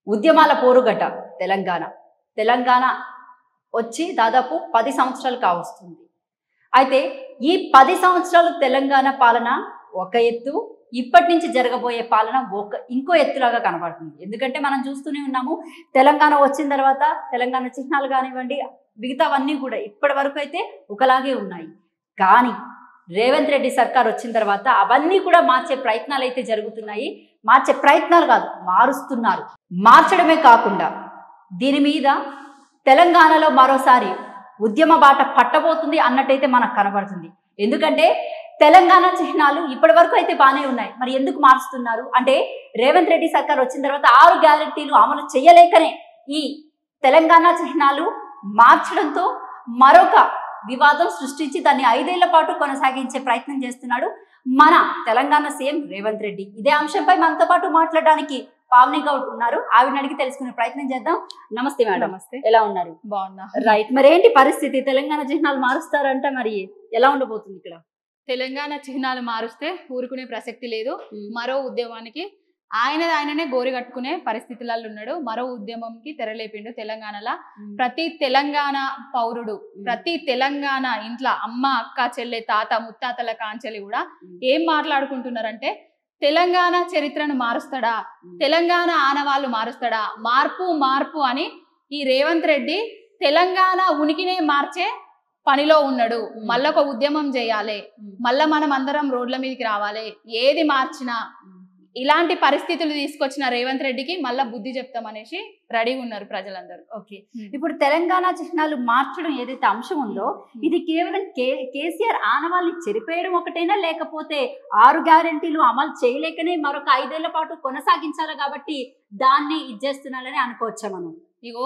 ఉద్యమాల పోరుగట తెలంగాణ తెలంగాణ వచ్చి దాదాపు పది సంవత్సరాలు కావస్తుంది అయితే ఈ పది సంవత్సరాలు తెలంగాణ పాలన ఒక ఎత్తు ఇప్పటి నుంచి జరగబోయే పాలన ఒక ఇంకో ఎత్తులాగా కనబడుతుంది ఎందుకంటే మనం చూస్తూనే ఉన్నాము తెలంగాణ వచ్చిన తర్వాత తెలంగాణ చిహ్నాలు కానివ్వండి మిగతావన్నీ కూడా ఇప్పటి వరకు అయితే ఒకలాగే ఉన్నాయి కానీ రేవంత్ రెడ్డి సర్కార్ వచ్చిన తర్వాత అవన్నీ కూడా మార్చే ప్రయత్నాలు అయితే జరుగుతున్నాయి మార్చే ప్రయత్నాలు కాదు మారుస్తున్నారు మార్చడమే కాకుండా దీని మీద తెలంగాణలో మరోసారి ఉద్యమ బాట పట్టబోతుంది అన్నట్టయితే మనకు కనబడుతుంది ఎందుకంటే తెలంగాణ చిహ్నాలు ఇప్పటి వరకు అయితే బాగానే ఉన్నాయి మరి ఎందుకు మారుస్తున్నారు అంటే రేవంత్ రెడ్డి సర్కార్ వచ్చిన తర్వాత ఆరు గ్యారెంటీలు అమలు చేయలేకనే ఈ తెలంగాణ చిహ్నాలు మార్చడంతో మరొక వివాదం సృష్టించి దాన్ని ఐదేళ్ల పాటు కొనసాగించే ప్రయత్నం చేస్తున్నాడు మన తెలంగాణ సీఎం రేవంత్ రెడ్డి ఇదే అంశంపై మనతో పాటు మాట్లాడడానికి పావని గౌడ్ ఉన్నారు ఆవిడని అడిగి తెలుసుకునే ప్రయత్నం చేద్దాం నమస్తే మేడం నమస్తే ఎలా ఉన్నారు బాగున్నా రైట్ మరి ఏంటి పరిస్థితి తెలంగాణ చిహ్నాలు మారుస్తారంట మరి ఎలా ఉండబోతుంది ఇక్కడ తెలంగాణ చిహ్నాలు మారుస్తే ఊరుకునే ప్రసక్తి లేదు మరో ఉద్యమానికి ఆయన ఆయననే గోరి కట్టుకునే పరిస్థితులలో ఉన్నాడు మరో ఉద్యమంకి తెరలేపిండు తెలంగాణలో ప్రతి తెలంగాణ పౌరుడు ప్రతి తెలంగాణ ఇంట్లో అమ్మ అక్క చెల్లె తాత ముత్తాతల కాంచెలి కూడా ఏం మాట్లాడుకుంటున్నారంటే తెలంగాణ చరిత్రను మారుస్తాడా తెలంగాణ ఆనవాళ్ళు మారుస్తాడా మార్పు మార్పు అని ఈ రేవంత్ రెడ్డి తెలంగాణ ఉనికినే మార్చే పనిలో ఉన్నాడు మళ్ళీ ఒక ఉద్యమం చేయాలి మళ్ళా మనం అందరం రోడ్ల మీదకి రావాలి ఏది మార్చినా ఇలాంటి పరిస్థితులు తీసుకొచ్చిన రేవంత్ రెడ్డికి మళ్ళా బుద్ధి చెప్తామనేసి రెడీగా ఉన్నారు ప్రజలందరూ ఓకే ఇప్పుడు తెలంగాణ చిహ్నాలు మార్చడం ఏదైతే అంశం ఉందో ఇది కేవలం కే కేసీఆర్ ఆనవాళ్ళని చెరిపేయడం ఒకటేనా లేకపోతే ఆరు గ్యారెంటీలు అమలు చేయలేకనే మరొక ఐదేళ్ల పాటు కొనసాగించాలి కాబట్టి దాన్ని ఇచ్చేస్తున్నారని అనుకోవచ్చా మనం ఇగో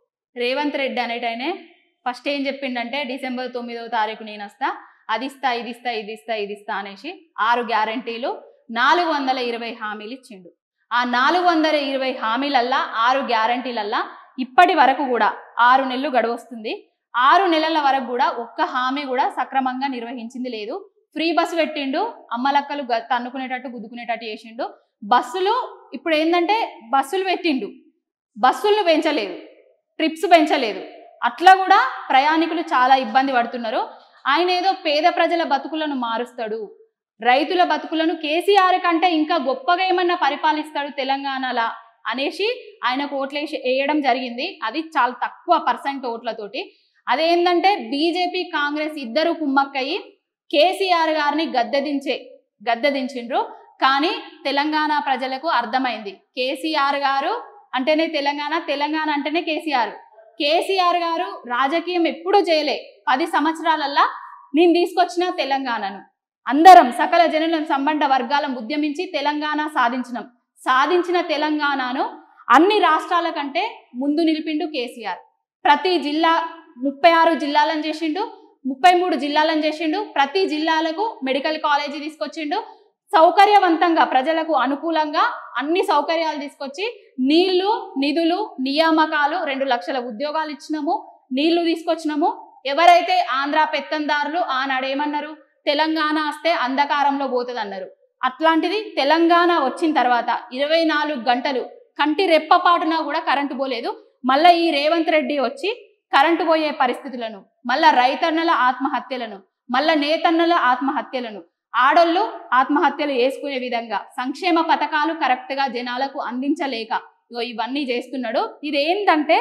రేవంత్ రెడ్డి అనేటైనే ఫస్ట్ ఏం చెప్పిండంటే డిసెంబర్ తొమ్మిదవ తారీఖు నేను వస్తా అది ఇస్తా ఇది ఇస్తా ఇది ఇస్తా ఇది ఇస్తా అనేసి ఆరు గ్యారంటీలు నాలుగు వందల ఇరవై హామీలు ఇచ్చిండు ఆ నాలుగు వందల ఇరవై హామీలల్లా ఆరు గ్యారంటీలల్లా ఇప్పటి వరకు కూడా ఆరు నెలలు గడవస్తుంది ఆరు నెలల వరకు కూడా ఒక్క హామీ కూడా సక్రమంగా నిర్వహించింది లేదు ఫ్రీ బస్సు పెట్టిండు అమ్మలక్కలు గ- తన్నుకునేటట్టు గుద్దుకునేటట్టు చేసిండు బస్సులు ఇప్పుడు ఏంటంటే బస్సులు పెట్టిండు బస్సులను పెంచలేదు ట్రిప్స్ పెంచలేదు అట్లా కూడా ప్రయాణికులు చాలా ఇబ్బంది పడుతున్నారు ఆయన ఏదో పేద ప్రజల బతుకులను మారుస్తాడు రైతుల బతుకులను కేసీఆర్ కంటే ఇంకా గొప్పగా ఏమన్నా పరిపాలిస్తాడు తెలంగాణలా అనేసి ఆయనకు ఓట్లేసి వేయడం జరిగింది అది చాలా తక్కువ పర్సెంట్ ఓట్లతోటి అదేంటంటే బీజేపీ కాంగ్రెస్ ఇద్దరు కుమ్మక్కయి కేసీఆర్ గారిని గద్దెదించే గద్దెదించిండ్రు కానీ తెలంగాణ ప్రజలకు అర్థమైంది కేసీఆర్ గారు అంటేనే తెలంగాణ తెలంగాణ అంటేనే కేసీఆర్ కేసీఆర్ గారు రాజకీయం ఎప్పుడూ చేయలే పది సంవత్సరాలల్లా నేను తీసుకొచ్చిన తెలంగాణను అందరం సకల జనుల సంబంధ వర్గాలను ఉద్యమించి తెలంగాణ సాధించినాం సాధించిన తెలంగాణను అన్ని రాష్ట్రాల కంటే ముందు నిలిపిండు కేసీఆర్ ప్రతి జిల్లా ముప్పై ఆరు జిల్లాలను చేసిండు ముప్పై మూడు జిల్లాలను చేసిండు ప్రతి జిల్లాలకు మెడికల్ కాలేజీ తీసుకొచ్చిండు సౌకర్యవంతంగా ప్రజలకు అనుకూలంగా అన్ని సౌకర్యాలు తీసుకొచ్చి నీళ్లు నిధులు నియామకాలు రెండు లక్షల ఉద్యోగాలు ఇచ్చినాము నీళ్లు తీసుకొచ్చినాము ఎవరైతే ఆంధ్ర పెత్తందారులు ఆనాడు ఏమన్నారు తెలంగాణ వస్తే అంధకారంలో పోతుంది అన్నారు అట్లాంటిది తెలంగాణ వచ్చిన తర్వాత ఇరవై నాలుగు గంటలు కంటి రెప్పపాటున కూడా కరెంటు పోలేదు మళ్ళీ ఈ రేవంత్ రెడ్డి వచ్చి కరెంటు పోయే పరిస్థితులను మళ్ళా రైతన్నల ఆత్మహత్యలను మళ్ళా నేతన్నల ఆత్మహత్యలను ఆడోళ్ళు ఆత్మహత్యలు చేసుకునే విధంగా సంక్షేమ పథకాలు కరెక్ట్ గా జనాలకు అందించలేక ఇగో ఇవన్నీ చేస్తున్నాడు ఇదేంటంటే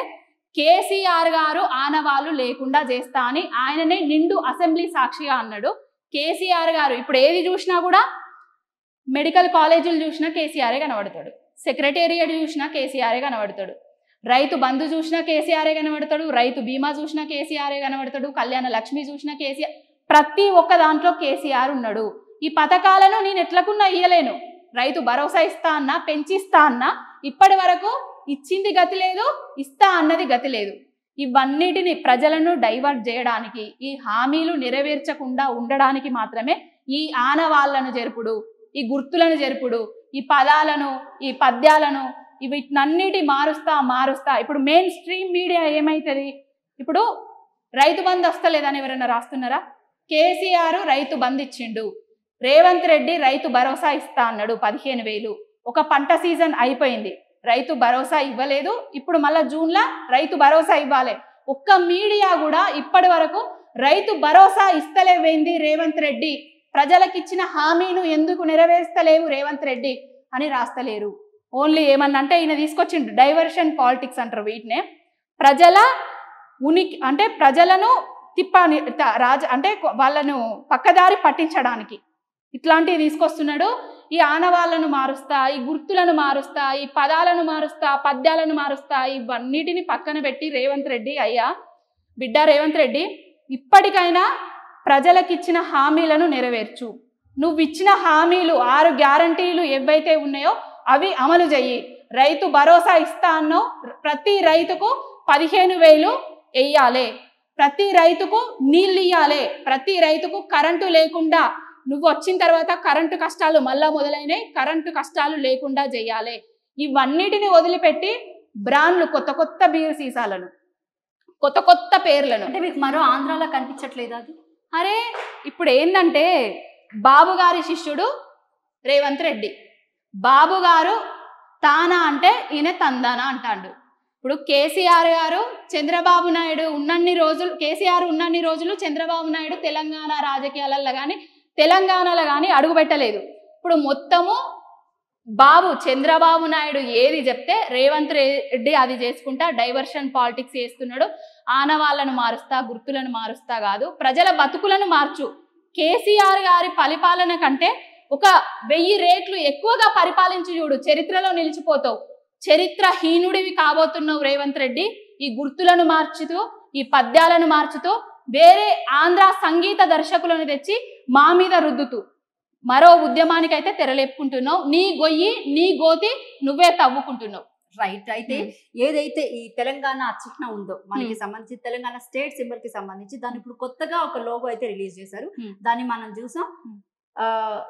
కేసీఆర్ గారు ఆనవాళ్ళు లేకుండా చేస్తా అని ఆయననే నిండు అసెంబ్లీ సాక్షిగా అన్నాడు కేసీఆర్ గారు ఇప్పుడు ఏది చూసినా కూడా మెడికల్ కాలేజీలు చూసినా కేసీఆరే కనబడతాడు సెక్రటేరియట్ చూసినా కేసీఆరే కనబడతాడు రైతు బంధు చూసినా కేసీఆరే కనబడతాడు రైతు బీమా చూసినా కేసీఆరే కనబడతాడు కళ్యాణ లక్ష్మి చూసినా కేసీఆర్ ప్రతి ఒక్క దాంట్లో కేసీఆర్ ఉన్నాడు ఈ పథకాలను నేను ఎట్లకున్నా ఇయ్యలేను రైతు భరోసా ఇస్తా అన్నా పెంచిస్తా అన్నా ఇప్పటి వరకు ఇచ్చింది గతి లేదు ఇస్తా అన్నది గతి లేదు ఇవన్నిటిని ప్రజలను డైవర్ట్ చేయడానికి ఈ హామీలు నెరవేర్చకుండా ఉండడానికి మాత్రమే ఈ ఆనవాళ్లను జరుపుడు ఈ గుర్తులను జరుపుడు ఈ పదాలను ఈ పద్యాలను ఈ వీటినన్నిటి మారుస్తా మారుస్తా ఇప్పుడు మెయిన్ స్ట్రీమ్ మీడియా ఏమైతుంది ఇప్పుడు రైతు బంధు వస్తలేదని ఎవరైనా రాస్తున్నారా కేసీఆర్ రైతు బంధు ఇచ్చిండు రేవంత్ రెడ్డి రైతు భరోసా ఇస్తా అన్నాడు పదిహేను వేలు ఒక పంట సీజన్ అయిపోయింది రైతు భరోసా ఇవ్వలేదు ఇప్పుడు మళ్ళా జూన్లో రైతు భరోసా ఇవ్వాలి ఒక్క మీడియా కూడా ఇప్పటి వరకు రైతు భరోసా ఇస్తలేవేంది రేవంత్ రెడ్డి ప్రజలకిచ్చిన హామీను ఎందుకు నెరవేర్స్తలేవు రేవంత్ రెడ్డి అని రాస్తలేరు ఓన్లీ ఏమన్నా అంటే ఈయన తీసుకొచ్చిండు డైవర్షన్ పాలిటిక్స్ అంటారు వీటినే ప్రజల ఉనికి అంటే ప్రజలను తిప్పని త- రాజ అంటే కొ- వాళ్ళను పక్కదారి పట్టించడానికి ఇట్లాంటివి తీసుకొస్తున్నాడు ఈ ఆనవాళ్ళను మారుస్తా ఈ గుర్తులను మారుస్తా ఈ పదాలను మారుస్తా పద్యాలను మారుస్తా ఇవన్నిటిని పక్కన పెట్టి రేవంత్ రెడ్డి అయ్యా బిడ్డ రేవంత్ రెడ్డి ఇప్పటికైనా ప్రజలకిచ్చిన హామీలను నెరవేర్చు నువ్వు ఇచ్చిన హామీలు ఆరు గ్యారంటీలు ఏవైతే ఉన్నాయో అవి అమలు చెయ్యి రైతు భరోసా ఇస్తా అన్నావు ప్రతి రైతుకు పదిహేను వేలు వెయ్యాలి ప్రతి రైతుకు నీళ్ళు ఇయ్యాలి ప్రతి రైతుకు కరెంటు లేకుండా నువ్వు వచ్చిన తర్వాత కరెంటు కష్టాలు మళ్ళా మొదలైనవి కరెంటు కష్టాలు లేకుండా చేయాలి ఇవన్నిటిని వదిలిపెట్టి బ్రాండ్లు కొత్త కొత్త బీర్ సీసాలను కొత్త కొత్త పేర్లను అంటే మీకు మరో ఆంధ్రాలో కనిపించట్లేదు అది అరే ఇప్పుడు ఏంటంటే బాబు గారి శిష్యుడు రేవంత్ రెడ్డి బాబు గారు తానా అంటే ఈయన తందానా అంటాడు ఇప్పుడు కేసీఆర్ గారు చంద్రబాబు నాయుడు ఉన్నన్ని రోజులు కేసీఆర్ ఉన్నన్ని రోజులు చంద్రబాబు నాయుడు తెలంగాణ రాజకీయాలలో కానీ తెలంగాణలో కానీ అడుగుపెట్టలేదు ఇప్పుడు మొత్తము బాబు చంద్రబాబు నాయుడు ఏది చెప్తే రేవంత్ రెడ్డి అది చేసుకుంటా డైవర్షన్ పాలిటిక్స్ చేస్తున్నాడు ఆనవాళ్ళను మారుస్తా గుర్తులను మారుస్తా కాదు ప్రజల బతుకులను మార్చు కేసీఆర్ గారి పరిపాలన కంటే ఒక వెయ్యి రేట్లు ఎక్కువగా పరిపాలించి చూడు చరిత్రలో నిలిచిపోతావు చరిత్రహీనుడివి కాబోతున్నావు రేవంత్ రెడ్డి ఈ గుర్తులను మార్చుతూ ఈ పద్యాలను మార్చుతూ వేరే ఆంధ్ర సంగీత దర్శకులను తెచ్చి మా మీద రుద్దుతూ మరో ఉద్యమానికైతే తెరలేపుకుంటున్నావు నీ గొయ్యి నీ గోతి నువ్వే తవ్వుకుంటున్నావు రైట్ అయితే ఏదైతే ఈ తెలంగాణ చిహ్నం ఉందో మనకి సంబంధించి తెలంగాణ స్టేట్ సింబల్ కి సంబంధించి దాన్ని ఇప్పుడు కొత్తగా ఒక లోగో అయితే రిలీజ్ చేశారు Hmm. దాన్ని మనం చూసాం Hmm. ఆ,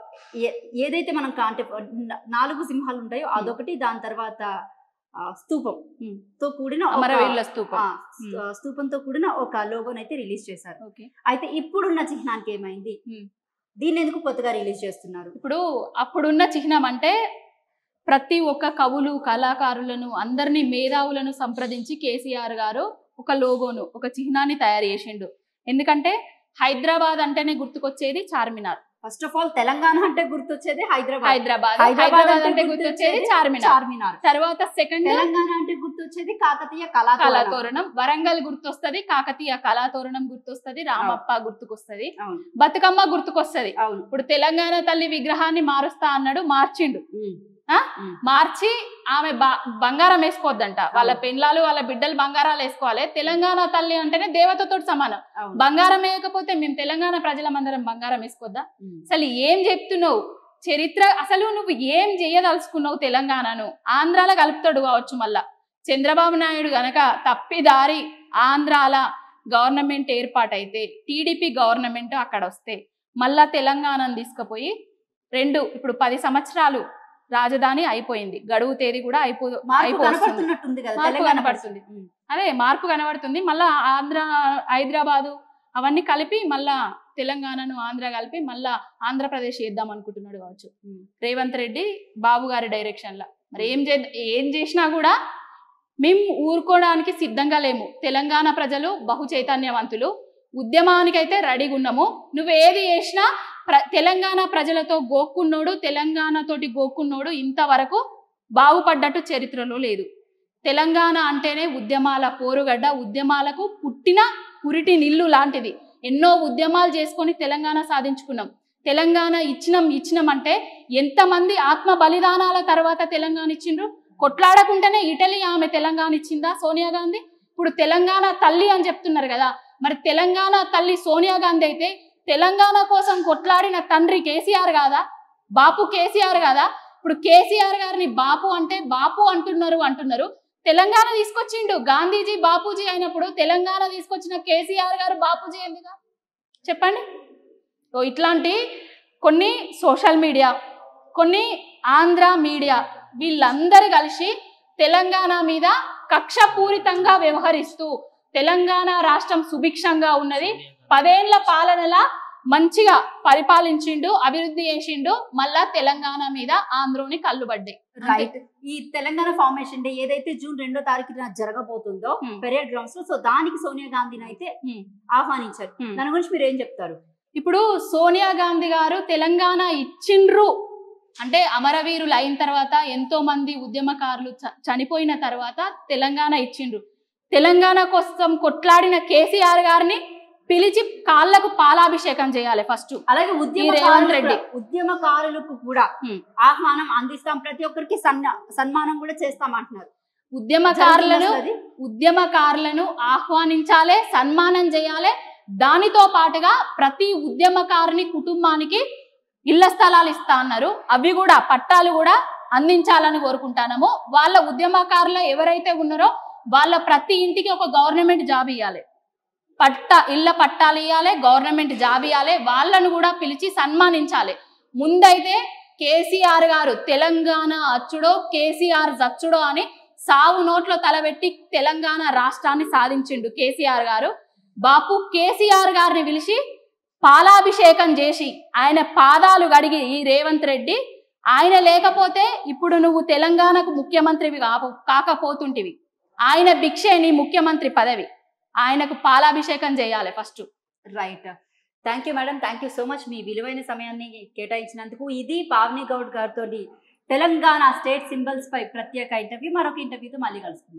ఏ- ఏదైతే మనం కా- అంటే న- నాలుగు సింహాలు ఉంటాయో అదొకటి దాని తర్వాత ఆ, స్తూపం Hmm. తో కూడిన ఒక- అమరవీళ్ళ స్తూపం ఆ, స్తూ- స్తూపంతో కూడిన ఒక లోగోని అయితే రిలీజ్ చేశారు ఓకే అయితే ఇప్పుడున్న చిహ్నానికి ఏమైంది Hmm. దీన్ని ఎందుకు కొత్తగా రిలీజ్ చేస్తున్నారు ఇప్పుడు అప్పుడున్న చిహ్నం అంటే ప్రతి ఒక్క కవులు కళాకారులను అందరినీ మేధావులను సంప్రదించి కేసీఆర్ గారు ఒక లోగోను ఒక చిహ్నాన్ని తయారు చేసిండు ఎందుకంటే హైదరాబాద్ అంటేనే గుర్తుకొచ్చేది Charminar first of all Telangana అంటే గుర్తొచ్చేది హైదరాబాద్ హైదరాబాద్ హైదరాబాద్ హైదరాబాద్ అంటే అంటే గుర్తొచ్చేది గుర్తొచ్చేది చార్మినార్ చార్మినార్ తర్వాత సెకండ్ తెలంగాణ అంటే గుర్తొచ్చేది కాకతీయ కళాతోరణం కళాతోరణం వరంగల్ గుర్తొస్తది కాకతీయ కళాతోరణం గుర్తొస్తది రామప్ప గుర్తుకొస్తది అవును బతుకమ్మ గుర్తుకొస్తది అవును ఇప్పుడు తెలంగాణ తల్లి విగ్రహాన్ని మారుస్తా అన్నాడు మార్చిండు ఉమ్, ఆ? ఉమ్, మార్చి ఆమె బ- బంగారం వేసుకోవద్దంట వాళ్ళ అవును. పెండ్లాలు వాళ్ళ బిడ్డలు బంగారాలు వేసుకోవాలి తెలంగాణ తల్లి అంటేనే దేవతతో సమానం అవును బంగారం వేయకపోతే మేము తెలంగాణ ప్రజలమందరం బంగారం వేసుకోద్దా ఉమ్, అసలు ఏం చెప్తున్నావు చరిత్ర అసలు నువ్వు ఏం చేయదలుచుకున్నావు తెలంగాణను ఆంధ్రాలో కలుపుతాడు కావచ్చు మళ్ళా చంద్రబాబు నాయుడు గనక తప్పిదారి ఆంధ్రాల గవర్నమెంట్ ఏర్పాటైతే టీడీపీ గవర్నమెంట్ అక్కడ వస్తే మళ్ళా తెలంగాణను తీసుకుపోయి రెండు ఇప్పుడు పది సంవత్సరాలు రాజధాని అయిపోయింది గడువు తేదీ కూడా అయిపో మార్పు అయిపోతుంది కనపడుతున్నట్టుంది కదా మార్పు తెలంగాణ కనపడుతుంది. ఉమ్, అదే మార్పు కనబడుతుంది మళ్ళా ఆంధ్ర హైదరాబాదు అవన్నీ కలిపి మళ్ళా తెలంగాణను ఆంధ్ర కలిపి మళ్ళా ఆంధ్రప్రదేశ్ చేద్దాం అనుకుంటున్నాడు కావచ్చు ఉమ్. రేవంత్ రెడ్డి బాబు గారి డైరెక్షన్ లా మరి ఏం చే ఏం చేసినా కూడా మేము ఊరుకోవడానికి సిద్ధంగా లేము తెలంగాణ ప్రజలు బహు చైతన్యవంతులు ఉద్యమానికైతే రెడీగా ఉన్నాము నువ్వు ఏది చేసినా ప్ర తెలంగాణ ప్రజలతో గోక్కున్నోడు తెలంగాణతోటి గోక్కున్నోడు ఇంతవరకు బాగుపడ్డట్టు చరిత్రలో లేదు తెలంగాణ అంటేనే ఉద్యమాల పోరుగడ్డ ఉద్యమాలకు పుట్టిన పురిటి నిల్లు లాంటిది ఎన్నో ఉద్యమాలు చేసుకొని తెలంగాణ సాధించుకున్నాం తెలంగాణ ఇచ్చినాం ఇచ్చినాం అంటే ఎంతమంది ఆత్మ బలిదానాల తర్వాత తెలంగాణ ఇచ్చిండ్రు కొట్లాడకుండానే ఇటలీ ఆమె తెలంగాణ ఇచ్చిందా సోనియా గాంధీ ఇప్పుడు తెలంగాణ తల్లి అని చెప్తున్నారు కదా మరి తెలంగాణ తల్లి సోనియా గాంధీ అయితే తెలంగాణ కోసం కొట్లాడిన తండ్రి కేసీఆర్ కాదా బాపు కేసీఆర్ కాదా ఇప్పుడు కేసీఆర్ గారిని బాపు అంటే బాపు అంటున్నారు అంటున్నారు తెలంగాణ తీసుకొచ్చిండు గాంధీజీ బాపూజీ అయినప్పుడు తెలంగాణ తీసుకొచ్చిన కేసీఆర్ గారు బాపూజీ ఎందుగా చెప్పండి ఓ ఇట్లాంటి కొన్ని సోషల్ మీడియా కొన్ని ఆంధ్ర మీడియా వీళ్ళందరూ కలిసి తెలంగాణ మీద కక్షపూరితంగా వ్యవహరిస్తూ తెలంగాణ రాష్ట్రం సుభిక్షంగా ఉన్నది పదేళ్ల పాలనల మంచిగా పరిపాలించిండు అభివృద్ధి చేసిండు మళ్ళా తెలంగాణ మీద ఆంధ్రోని కళ్ళు పడ్డాయి అంతే. రైట్ ఈ తెలంగాణ ఫార్మేషన్ డే ఏదైతే జూన్ రెండో తారీఖున జరగబోతుందో Hmm. పెరియడ్ గ్రౌండ్స్ లో సో దానికి సోనియా గాంధీని అయితే Hmm. ఆహ్వానించారు Hmm. దాని గురించి మీరు ఏం చెప్తారు ఇప్పుడు సోనియా గాంధీ గారు తెలంగాణ ఇచ్చిండ్రు అంటే అమరవీరులు అయిన తర్వాత ఎంతో మంది ఉద్యమకారులు చ- చనిపోయిన తర్వాత తెలంగాణ ఇచ్చిండ్రు తెలంగాణ కోసం కొట్లాడిన కేసీఆర్ గారిని పిలిచి కాళ్ళకు పాలాభిషేకం చేయాలి ఫస్ట్ అలాగే ఈ రేవంత్ రెడ్డి. ఉద్యమకారులు ఉద్యమకారులకు కూడా Hmm. ఆహ్వానం అందిస్తాం ప్రతి ఒక్కరికి సన్న సన్మానం కూడా చేస్తాం అంటున్నారు ఉద్యమకారులను జరుగుతుందా అది? ఉద్యమకారులను ఆహ్వానించాలి సన్మానం చేయాలి దానితో పాటుగా ప్రతి ఉద్యమకారుని కుటుంబానికి ఇళ్ల స్థలాలు ఇస్తా అన్నారు అవి కూడా పట్టాలు కూడా అందించాలని కోరుకుంటాము వాళ్ళ ఉద్యమకారులు ఎవరైతే ఉన్నారో వాళ్ళ ప్రతి ఇంటికి ఒక గవర్నమెంట్ జాబ్ ఇవ్వాలి పట్ట ఇళ్ళ పట్టాలు ఇవ్వాలి గవర్నమెంట్ జాబ్ ఇవ్వాలి వాళ్ళను కూడా పిలిచి సన్మానించాలి ముందైతే కేసీఆర్ గారు తెలంగాణ అచ్చుడో కేసీఆర్ జచ్చుడో అని సావు నోట్లో తలబెట్టి తెలంగాణ రాష్ట్రాన్ని సాధించిండు కేసీఆర్ గారు బాపు కేసీఆర్ గారిని పిలిచి పాలాభిషేకం చేసి ఆయన పాదాలు గడిగి ఈ రేవంత్ రెడ్డి ఆయన లేకపోతే ఇప్పుడు నువ్వు తెలంగాణకు ముఖ్యమంత్రివి కాపు కాకపోతుంటివి ఆయన భిక్షే నీ ముఖ్యమంత్రి పదవి ఆయనకు పాలాభిషేకం చేయాలి first right thank you madam thank you so much మీ విలువైన సమయాన్ని కేటాయించినందుకు ఇది పావని గౌడ్ గారితో తెలంగాణ స్టేట్ సింబల్స్ పై ప్రత్యేక ఇంటర్వ్యూ మరొక ఇంటర్వ్యూతో మళ్ళీ కలుసుకుందాం